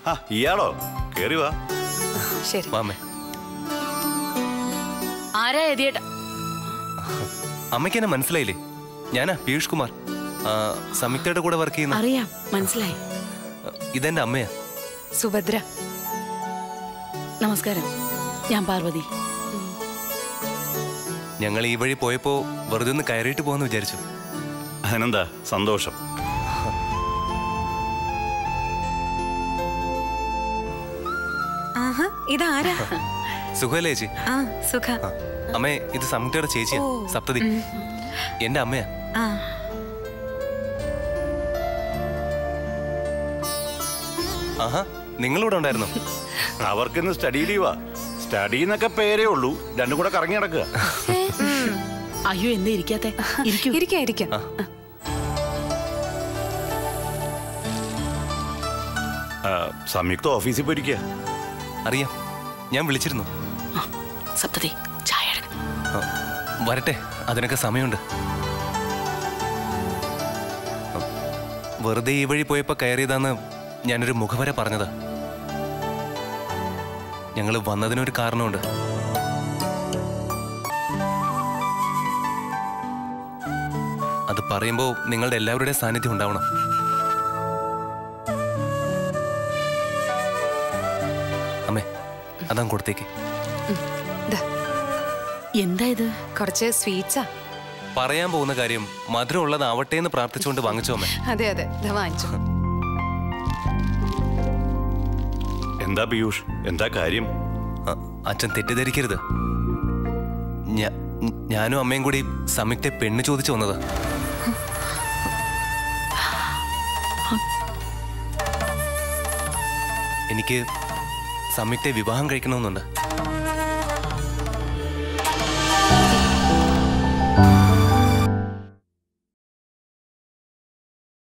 ആ ഇയാളോ കേറി വാ ശരി വാമേ ആരാ എതിയേട്ട അമ്മയ്ക്ക് എന്നെ മനസ്സിലായില്ലേ ഞാനാ പീയൂഷ് കുമാർ ആ, സംയുക്തയുടെ കൂടെ വർക്ക് ചെയ്യുന്ന അറിയാം മനസ്സിലായി ഇതെന്റെ അമ്മയാ സുഭദ്ര നമസ്കാരം ഞാൻ പാർവതി ഞങ്ങൾ ഈ വഴി പോയപ്പോ വെറുതെ ഒന്ന് കയറിയിട്ട് പോകാന്ന് വിചാരിച്ചു അതിനെന്താ സന്തോഷം ആഹാ ഇതാരാ സുഖമല്ലേ ചേച്ചി ആ സുഖ ആ, അമ്മേ ഇത് സംയുക്തയുടെ ചേച്ചിയാ സപ്തതി എന്റെ അമ്മയാ ആ ആഹാ നിങ്ങളിവിടെ ഉണ്ടായിരുന്നോ അവർക്കിന്ന് സ്റ്റഡി ലീവാ സ്റ്റഡി എന്നൊക്കെ പേരേ ഉള്ളൂ രണ്ടും കൂടെ കറങ്ങി നടക്കുക അയ്യോ എന്താ ഇരിക്കാത്തെ ഇരിക്കൂ ഇരിക്കാം ഇരിക്കാം ആ, സംയുക്ത ഓഫീസിൽ പോയിരിക്കുക അറിയാം ഞാൻ വിളിച്ചിരുന്നു ആ, സപ്തതി ചായ എടുക്ക്. ആ, വരട്ടെ അതിനൊക്കെ സമയമുണ്ട് ആ, വെറുതെ ഈ വഴി പോയപ്പോ കയറിയതാന്ന് ഞാനൊരു മുഖവര പറഞ്ഞതാ ഞങ്ങൾ വന്നതിനൊരു കാരണമുണ്ട് അത് പറയുമ്പോൾ നിങ്ങളുടെ എല്ലാവരുടെയും സാന്നിധ്യം ഉണ്ടാവണം അമ്മേ അതാ കൊടുത്തേക്ക് ദാ, എന്താ ഇത് കുറച്ച് സ്വീറ്റ്സാ പറയാൻ പോകുന്ന കാര്യം മധുരം ഉള്ളതാവട്ടെ എന്ന് പ്രാർത്ഥിച്ചുകൊണ്ട് വാങ്ങിച്ചോ അമ്മേ അതെ അതെ ഇതാ വാങ്ങിച്ചു എന്താ പീയൂഷ് എന്താ കാര്യം ആ, അച്ഛൻ തെറ്റിദ്ധരിക്കരുത് ഞാ- ഞാനും അമ്മയും കൂടി സംയുക്തെ പെണ്ണ് ചോദിച്ചു വന്നത് എനിക്ക് സംയുക്തെ വിവാഹം കഴിക്കണമെന്നുണ്ട്